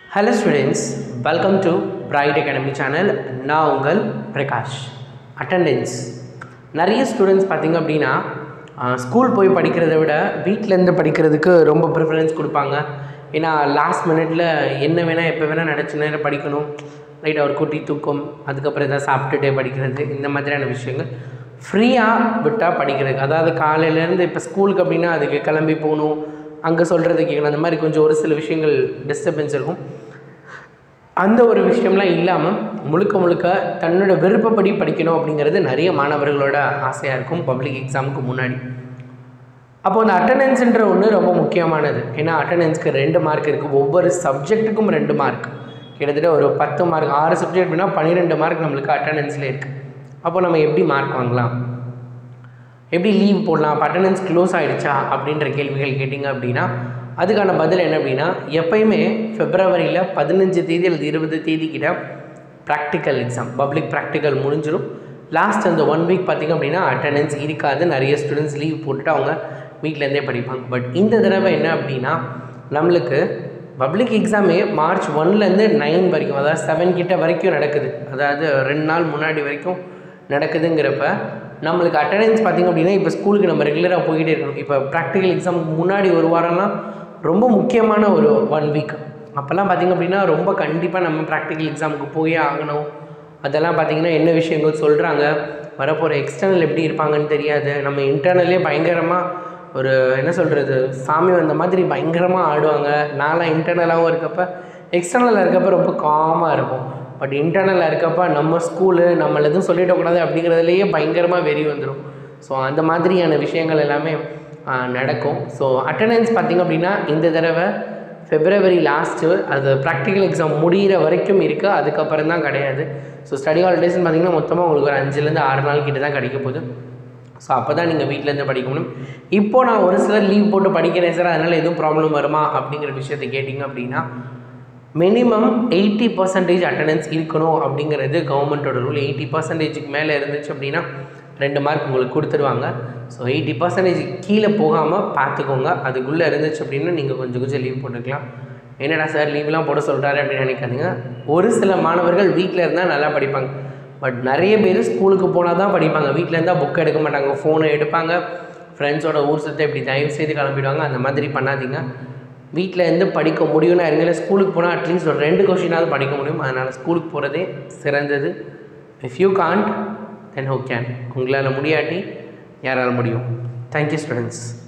hello students welcome to bright academy channel நான் உங்கள் Prakash attendance நிறைய ஸ்டூடெண்ட்ஸ் பார்த்திங்க அப்படின்னா ஸ்கூல் போய் படிக்கிறத விட வீட்டிலேருந்து படிக்கிறதுக்கு ரொம்ப ப்ரிஃபரன்ஸ் கொடுப்பாங்க ஏன்னா லாஸ்ட் மினிட்ல என்ன வேணால் எப்போ வேணால் நினச்ச நேரம் படிக்கணும் ரைட் ஒரு குட்டி தூக்கம் அதுக்கப்புறம் எதாவது சாப்பிட்டுட்டே படிக்கிறது இந்த மாதிரியான விஷயங்கள் ஃப்ரீயாக விட்டால் படிக்கிறதுக்கு அதாவது காலையிலேருந்து இப்போ ஸ்கூலுக்கு அப்படின்னா அதுக்கு கிளம்பி போகணும் அங்கே சொல்கிறது கேட்கணும் அந்த மாதிரி கொஞ்சம் ஒரு சில விஷயங்கள் டிஸ்டர்பன்ஸ் இருக்கும் அந்த ஒரு விஷயம்லாம் இல்லாமல் முழுக்க முழுக்க தன்னோட விருப்பப்படி படிக்கணும் அப்படிங்கிறது நிறைய மாணவர்களோட ஆசையாக இருக்கும் பப்ளிக் எக்ஸாமுக்கு முன்னாடி அப்போ அந்த அட்டண்டன்ஸுன்ற ஒன்று ரொம்ப முக்கியமானது ஏன்னா அட்டண்டன்ஸ்க்கு ரெண்டு மார்க் இருக்குது ஒவ்வொரு சப்ஜெக்ட்டுக்கும் ரெண்டு மார்க் கிட்டத்தட்ட ஒரு பத்து மார்க் ஆறு சப்ஜெக்ட் அப்படின்னா பன்னிரெண்டு மார்க் நம்மளுக்கு அட்டண்டன்ஸில் இருக்குது அப்போ நம்ம எப்படி மார்க் வாங்கலாம் எப்படி லீவ் போடலாம் அப்போ அட்டண்டன்ஸ் க்ளோஸ் ஆகிடுச்சா அப்படின்ற கேள்விகள் கேட்டிங்க அப்படின்னா அதுக்கான பதில் என்ன அப்படின்னா எப்பயுமே பிப்ரவரியில் பதினஞ்சு தேதி அல்லது இருபது தேதி கிட்ட ப்ராக்டிக்கல் எக்ஸாம் பப்ளிக் ப்ராக்டிக்கல் முடிஞ்சிடும் லாஸ்ட் அந்த ஒன் வீக் பார்த்திங்க அப்படின்னா அட்டண்டன்ஸ் இருக்காது நிறைய ஸ்டூடெண்ட்ஸ் லீவ் போட்டுட்டு அவங்க வீட்டிலேருந்தே படிப்பாங்க பட் இந்த தடவை என்ன அப்படின்னா நம்மளுக்கு பப்ளிக் எக்ஸாமே மார்ச் ஒன்லேருந்து நைன் வரைக்கும் அதாவது செவன் கிட்ட வரைக்கும் நடக்குது அதாவது ரெண்டு நாள் முன்னாடி வரைக்கும் நடக்குதுங்கிறப்ப நம்மளுக்கு அட்டண்டன்ஸ் பார்த்திங்க அப்படின்னா இப்போ ஸ்கூலுக்கு நம்ம ரெகுலராக போய்கிட்டே இருக்கணும் இப்போ ப்ராக்டிக்கல் எக்ஸாமுக்கு முன்னாடி ஒரு வாரம்லாம் ரொம்ப முக்கியமான ஒரு ஒன் வீக் அப்போல்லாம் பார்த்திங்க அப்படின்னா ரொம்ப கண்டிப்பாக நம்ம ப்ராக்டிக்கல் எக்ஸாமுக்கு போயே ஆகணும் அதெல்லாம் பார்த்திங்கன்னா என்ன விஷயங்கள் சொல்கிறாங்க வரப்போகிற எக்ஸ்டர்னல் எப்படி இருப்பாங்கன்னு தெரியாது நம்ம இன்டர்னல்லே பயங்கரமாக ஒரு என்ன சொல்கிறது சாமி வந்த மாதிரி பயங்கரமாக ஆடுவாங்க நான்லாம் இன்டர்னலாகவும் இருக்கப்போ எக்ஸ்டர்னலாக இருக்கப்போ ரொம்ப காமாக இருக்கும் பட் இன்டர்னலாக இருக்கப்போ நம்ம ஸ்கூலு நம்மள எதுவும் சொல்லிடக்கூடாது அப்படிங்கிறதுலையே பயங்கரமாக வெறி வந்துடும் ஸோ அந்த மாதிரியான விஷயங்கள் எல்லாமே நடக்கும் ஸோ அட்டண்டன்ஸ் பார்த்திங்க அப்படின்னா இந்த தடவை ஃபெப்ரவரி லாஸ்ட்டு அது ப்ராக்டிக்கல் எக்ஸாம் முடிகிற வரைக்கும் இருக்குது அதுக்கப்புறம் தான் கிடையாது ஸோ ஸ்டடி ஹாலிடேஸ்னு பார்த்திங்கன்னா மொத்தமாக உங்களுக்கு ஒரு அஞ்சுலேருந்து ஆறு நாள் கிட்ட தான் கிடைக்க போகுது ஸோ அப்போ தான் நீங்கள் வீட்டிலேருந்து படிக்க முடியும் இப்போது நான் ஒரு சிலர் லீவ் போட்டு படிக்கிறேன் சார் அதனால் எதுவும் ப்ராப்ளம் வருமா அப்படிங்கிற விஷயத்தை கேட்டிங்க அப்படின்னா மினிமம் எயிட்டி பர்சன்டேஜ் அட்டண்டன்ஸ் இருக்கணும் அப்படிங்கிறது கவர்மெண்ட்டோட ரூல் எயிட்டி பர்சன்டேஜுக்கு மேலே இருந்துச்சு அப்படின்னா ரெண்டு மார்க் உங்களுக்கு கொடுத்துருவாங்க ஸோ எயிட்டி பர்சன்டேஜ் கீழே போகாமல் பார்த்துக்கோங்க அதுக்குள்ளே இருந்துச்சு அப்படின்னா நீங்கள் கொஞ்சம் கொஞ்சம் லீவ் போட்டுக்கலாம் என்னடா சார் லீவ்லாம் போட சொல்கிறாரு அப்படின்னு நினைக்காதீங்க ஒரு சில மாணவர்கள் வீட்டில் இருந்தால் நல்லா படிப்பாங்க பட் நிறைய பேர் ஸ்கூலுக்கு போனால் தான் படிப்பாங்க வீட்டில் இருந்தால் புக் எடுக்க மாட்டாங்க ஃபோனை எடுப்பாங்க ஃப்ரெண்ட்ஸோட ஊர் சுற்ற இப்படி தயவு செய்து கிளம்பிடுவாங்க அந்த மாதிரி பண்ணாதீங்க வீட்டில் இருந்து படிக்க முடியும்னா இருங்களே ஸ்கூலுக்கு போனால் அட்லீஸ்ட் ஒரு ரெண்டு கொஷினாவது படிக்க முடியும் அதனால் ஸ்கூலுக்கு போகிறதே சிறந்தது if you can't then who can உங்களால் முடியாட்டி யாரால் முடியும் தேங்க்யூ ஸ்டூடெண்ட்ஸ்